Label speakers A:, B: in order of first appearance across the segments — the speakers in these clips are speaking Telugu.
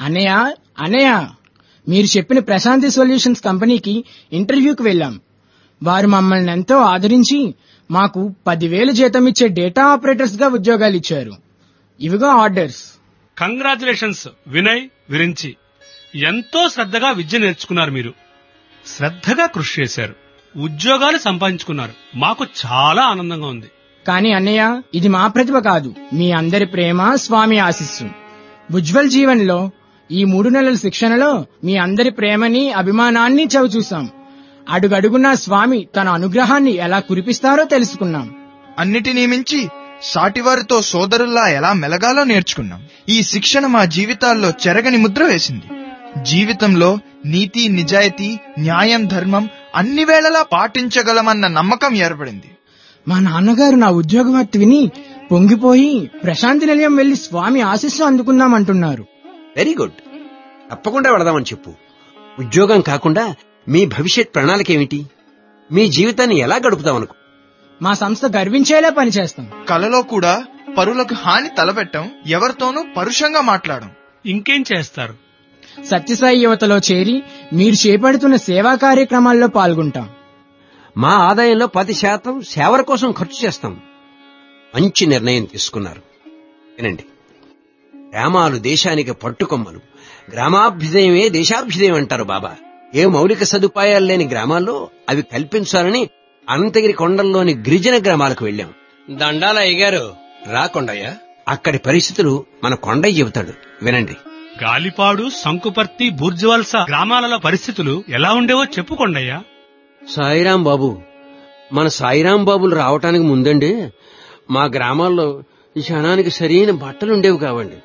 A: అన్నయ్య అన్నయ్య మీరు చెప్పిన ప్రశాంతి సొల్యూషన్స్ కంపెనీకి ఇంటర్వ్యూకి వెళ్ళాం వారు మమ్మల్ని ఎంతో ఆదరించి మాకు పదివేలు జీతం ఇచ్చే డేటా ఆపరేటర్స్ గా ఉద్యోగాలు ఇచ్చారు ఇవిగో ఆర్డర్స్
B: కంగ్రాచులేషన్స్ వినయ్ విరించి ఎంతో శ్రద్ధగా విద్య నేర్చుకున్నారు మీరు శ్రద్ధగా కృషి చేశారు ఉద్యోగాలు సంపాదించుకున్నారు మాకు చాలా ఆనందంగా ఉంది
A: కానీ అన్నయ్య ఇది మా ప్రతిభ కాదు మీ అందరి ప్రేమ స్వామి ఆశిస్సు ఉజ్వల్ జీవన్లో ఈ మూడు నెలల శిక్షణలో మీ అందరి ప్రేమని అభిమానాన్ని చవిచూసాం అడుగడుగునా స్వామి తన అనుగ్రహాన్ని ఎలా కురిపిస్తారో తెలుసుకున్నాం
C: అన్నిటినీ మించి సాటివారితో సోదరుల్లా ఎలా మెలగాలో నేర్చుకున్నాం ఈ శిక్షణ మా జీవితాల్లో చెరగని ముద్ర వేసింది జీవితంలో నీతి నిజాయితీ న్యాయం ధర్మం అన్ని వేళలా పాటించగలమన్న నమ్మకం ఏర్పడింది
A: మా నాన్నగారు నా ఉద్యోగ వార్త విని పొంగిపోయి ప్రశాంతి నిలయం వెళ్లి స్వామి ఆశీస్సు అందుకుందామంటున్నారు
D: వెరీ గుడ్ తప్పకుండా వెళదామని చెప్పు ఉద్యోగం కాకుండా మీ భవిష్యత్ ప్రణాళిక ఏమిటి మీ జీవితాన్ని ఎలా గడుపుతామనుకో
A: మా సంస్థ గర్వించేలా పనిచేస్తాం
C: కలలో కూడా పరులకు హాని తలపెట్టం ఎవరితోనూ పరుషంగా మాట్లాడం
B: ఇంకేం చేస్తారు
A: సత్యసాయి యువతలో చేరి మీరు చేపడుతున్న సేవా కార్యక్రమాల్లో పాల్గొంటాం
D: మా ఆదాయంలో పది శాతం సేవల కోసం ఖర్చు చేస్తాం మంచి నిర్ణయం తీసుకున్నారు వినండి గ్రామాలు దేశానికి పట్టుకొమ్మలు గ్రామాభ్యుదయమే దేశాభ్యుదయం అంటారు బాబా ఏ మౌలిక సదుపాయాలు లేని గ్రామాల్లో అవి కల్పించాలని అనంతగిరి కొండల్లోని గిరిజన గ్రామాలకు వెళ్ళాం దండాల అయ్యగారు రా కొండయ్య అక్కడి పరిస్థితులు మన కొండయ్య చెబుతాడు వినండి
B: గాలిపాడు సంకుపర్తి బూర్జువల్స గ్రామాలలో పరిస్థితులు ఎలా ఉండేవో చెప్పుకోండయ్యా
D: సాయిరాం బాబు మన సాయిరాం బాబులు రావటానికి ముందండి మా గ్రామాల్లో ఈ క్షణానికి సరైన బట్టలు ఉండేవి కావండి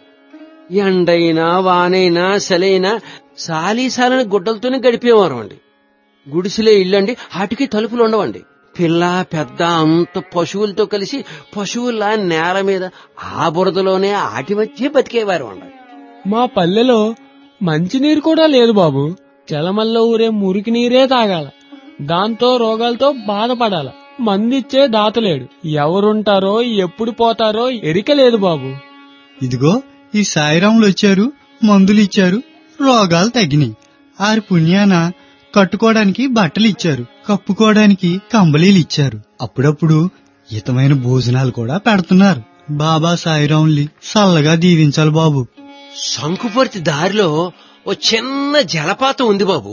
D: ఎండైనా వానైనా సలైనా సాలీసాలని గుడ్డలతోనే గడిపేవారు అండి గుడిసెలే ఇల్లండి వాటికి తలుపులు ఉండవండి పిల్ల పెద్ద అంత పశువులతో కలిసి పశువుల నేల మీద ఆ బురదలోనే ఆటి మధ్య బతికేవారు అండి
E: మా పల్లెలో మంచినీరు కూడా లేదు బాబు చలమల్లో ఊరే మురికి నీరే తాగాల దాంతో రోగాలతో బాధపడాల మందిచ్చే దాతలేడు ఎవరుంటారో ఎప్పుడు పోతారో ఎరిక లేదు బాబు
F: ఇదిగో ఈ సాయిరాములు వచ్చారు మందులు ఇచ్చారు రోగాలు తగ్గినాయి ఆరి పుణ్యాన కట్టుకోవడానికి బట్టలు ఇచ్చారు కప్పుకోవడానికి కంబళీలు ఇచ్చారు అప్పుడప్పుడు హితమైన భోజనాలు కూడా పెడుతున్నారు బాబా సాయిరాముల్ని చల్లగా దీవించాలి బాబు
D: శంకుపర్తి దారిలో ఓ చిన్న జలపాతం ఉంది బాబు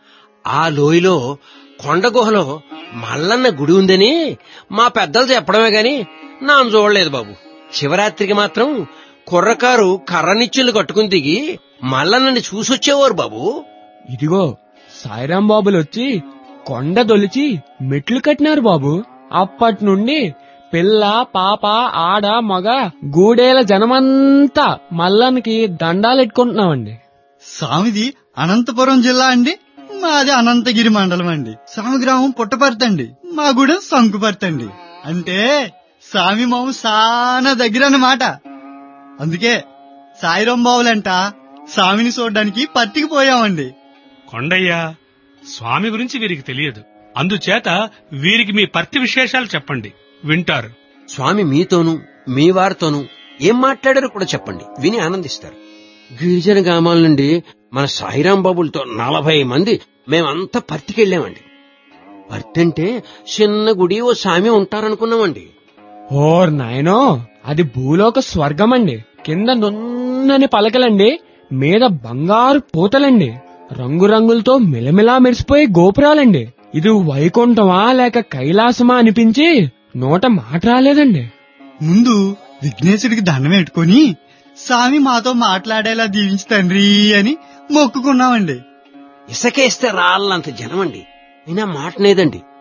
D: ఆ లోయలో కొండ గుహలో మల్లన్న గుడి ఉందని మా పెద్దలు చెప్పడమే గాని నాను చూడలేదు బాబు శివరాత్రికి మాత్రం కుర్రకారు కర్రనిచ్చులు కట్టుకుని దిగి మల్లన్నని చూసొచ్చేవారు బాబు
E: ఇదిగో సాయిరాం బాబులు వచ్చి కొండ దొలిచి మెట్లు కట్టినారు బాబు అప్పటి నుండి పిల్ల పాప ఆడ మగ గూడేల జనమంతా మల్లనికి దండాలెట్టుకుంటున్నామండి
F: స్వామిది అనంతపురం జిల్లా అండి మాది అనంతగిరి మండలం అండి స్వామి గ్రామం పుట్టపర్తండి మా గూడెం సంకుపర్తండి అంటే స్వామి మాము సానా దగ్గర అన్నమాట అందుకే సాయిరాం బావులంట స్వామిని చూడడానికి పత్తికి పోయామండి
B: కొండయ్య స్వామి గురించి వీరికి తెలియదు అందుచేత వీరికి మీ పర్తి విశేషాలు చెప్పండి వింటారు
D: స్వామి మీతోనూ మీ వారితోనూ ఏం మాట్లాడారో కూడా చెప్పండి విని ఆనందిస్తారు గిరిజన గ్రామాల నుండి మన సాయిరాం బాబులతో నలభై మంది మేమంతా పర్తికెళ్ళామండి పర్తి అంటే చిన్న గుడి ఓ స్వామి ఉంటారనుకున్నామండి
E: ఓర్ నాయనో అది భూలోక స్వర్గమండి కింద నున్నని పలకలండి మీద బంగారు పూతలండి రంగురంగులతో మిలమిలా మెరిసిపోయే గోపురాలండి ఇది వైకుంఠమా లేక కైలాసమా అనిపించి నోట మాట రాలేదండి
F: ముందు విఘ్నేశుడికి దండం పెట్టుకొని స్వామి మాతో మాట్లాడేలా దీవించి తండ్రి అని మొక్కుకున్నామండి
D: ఇసకేస్తే రాళ్ళంత జనమండి అయినా మాటనేదండి